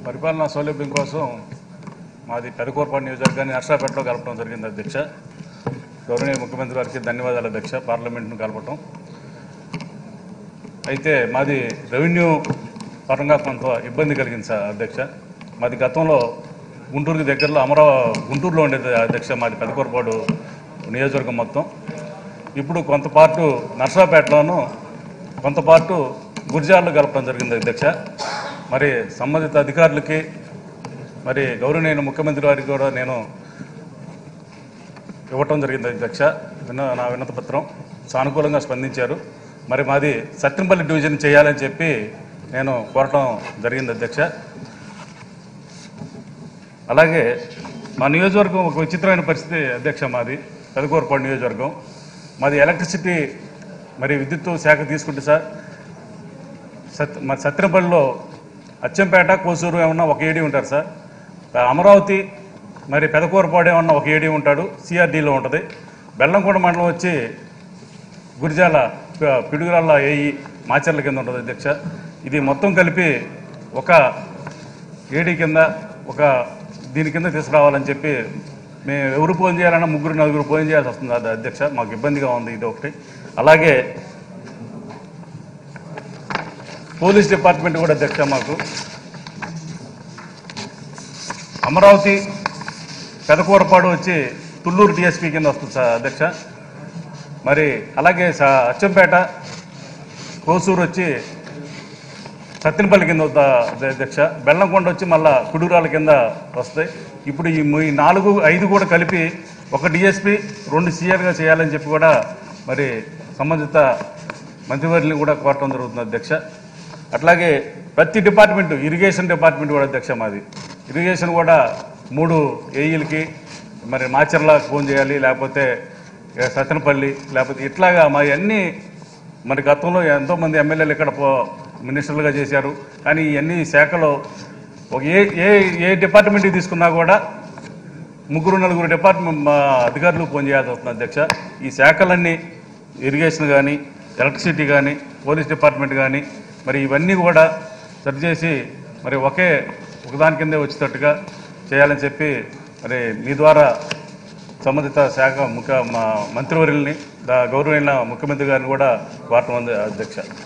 పరిపాలనా సౌలభ్యం కోసం మాది పెదకూరపాడు నియోజకవర్గాన్ని నర్సాపేటలో కలపడం జరిగింది అధ్యక్ష గౌరవనీయ ముఖ్యమంత్రి వారికి ధన్యవాదాలు అధ్యక్ష పార్లమెంట్ను కలపటం అయితే మాది రెవెన్యూ పరంగా కొంత ఇబ్బంది కలిగింది సార్ అధ్యక్ష మాది గతంలో గుంటూరుకి దగ్గరలో అమరావతి గుంటూరులో ఉండేది అధ్యక్ష మాది పెదకూరపాడు నియోజకవర్గం మొత్తం ఇప్పుడు కొంత పార్టు నర్సాపేటలోను కొంత పార్టు గురిజాల్లో కలపడం జరిగింది అధ్యక్ష మరి సంబంధిత అధికారులకి మరి గౌరవనీయ ముఖ్యమంత్రి వారికి కూడా నేను ఇవ్వటం జరిగింది అధ్యక్ష విన నా వినతి పత్రం సానుకూలంగా స్పందించారు మరి మాది సత్యంపల్లి డివిజన్ చేయాలని చెప్పి నేను కోరటం జరిగింది అధ్యక్ష అలాగే మా నియోజకవర్గం ఒక విచిత్రమైన పరిస్థితి అధ్యక్ష మాది పెదకూరపాడు నియోజకవర్గం మాది ఎలక్ట్రిసిటీ మరి విద్యుత్ శాఖ తీసుకుంటే సార్ సత్ మరి సత్యనపల్లిలో అచ్చంపేట కోసూరు ఏమన్నా ఒక ఏడీ ఉంటారు సార్ అమరావతి మరి పెదకూరపాడు ఏమన్నా ఒక ఏడీ ఉంటాడు సిఆర్డీలో ఉంటుంది బెల్లంకొండ మండలం వచ్చి గురిజాల ప- పిడుగురాళ్ళ ఏఈ మాచర్ల కింద ఉంటుంది అధ్యక్ష ఇది మొత్తం కలిపి ఒక ఏడీ కింద ఒక దీని కింద తీసుకురావాలని చెప్పి మేము ఎవరు ఫోన్ చేయాలన్నా ముగ్గురు నలుగురు ఫోన్ చేయాల్సి వస్తుంది అది అధ్యక్ష మాకు ఇబ్బందిగా ఉంది ఇది ఒకటి అలాగే పోలీస్ డిపార్ట్మెంట్ కూడా అధ్యక్ష మాకు అమరావతి పెదకూరపాడు వచ్చి తుళ్ళూరు డిఎస్పీ కింద వస్తుంది సార్ అధ్యక్ష మరి అలాగే స- అచ్చంపేట కోసూరు వచ్చి సత్తినపల్లి కింద వద్ద అధ్యక్ష బెల్లంకొండ వచ్చి మళ్ళా కుడురాల కింద వస్తాయి ఇప్పుడు ఈ ము- ఈ నాలుగు ఐదు కూడా కలిపి ఒక డిఎస్పి రెండు సీఆర్గా చేయాలని చెప్పి కూడా మరి సంబంధిత మంత్రివర్యులను కూడా కోరటం జరుగుతుంది అధ్యక్ష అట్లాగే ప్రతి డిపార్ట్మెంట్ ఇరిగేషన్ డిపార్ట్మెంట్ కూడా అధ్యక్ష మాది ఇరిగేషన్ కూడా మూడు ఏఈలకి మరి మాచర్ల ఫోన్ చేయాలి లేకపోతే ఇక సత్తెనపల్లి లేకపోతే ఇట్లాగా మా అన్ని మరి గతంలో ఎంతోమంది ఎమ్మెల్యేలు ఇక్కడ పో మినిస్టర్లుగా చేశారు కానీ ఇవన్నీ శాఖలో ఒక ఏ ఏ ఏ డిపార్ట్మెంట్కి తీసుకున్నా కూడా ముగ్గురు నలుగురు డిపార్ట్మెంట్ మా అధికారులు ఫోన్ చేయాల్సి వస్తుంది అధ్యక్ష ఈ శాఖలన్నీ ఇరిగేషన్ కానీ ఎలక్ట్రిసిటీ కానీ పోలీస్ డిపార్ట్మెంట్ కానీ మరి ఇవన్నీ కూడా సరిచేసి మరి ఒకే ఒకదాని కిందే వచ్చేటట్టుగా చేయాలని చెప్పి మరి మీ ద్వారా సంబంధిత శాఖ ముఖ్య మా మంత్రివర్యుల్ని దా గౌరవమైన ముఖ్యమంత్రి గారిని కూడా కోరటం ఉంది అధ్యక్ష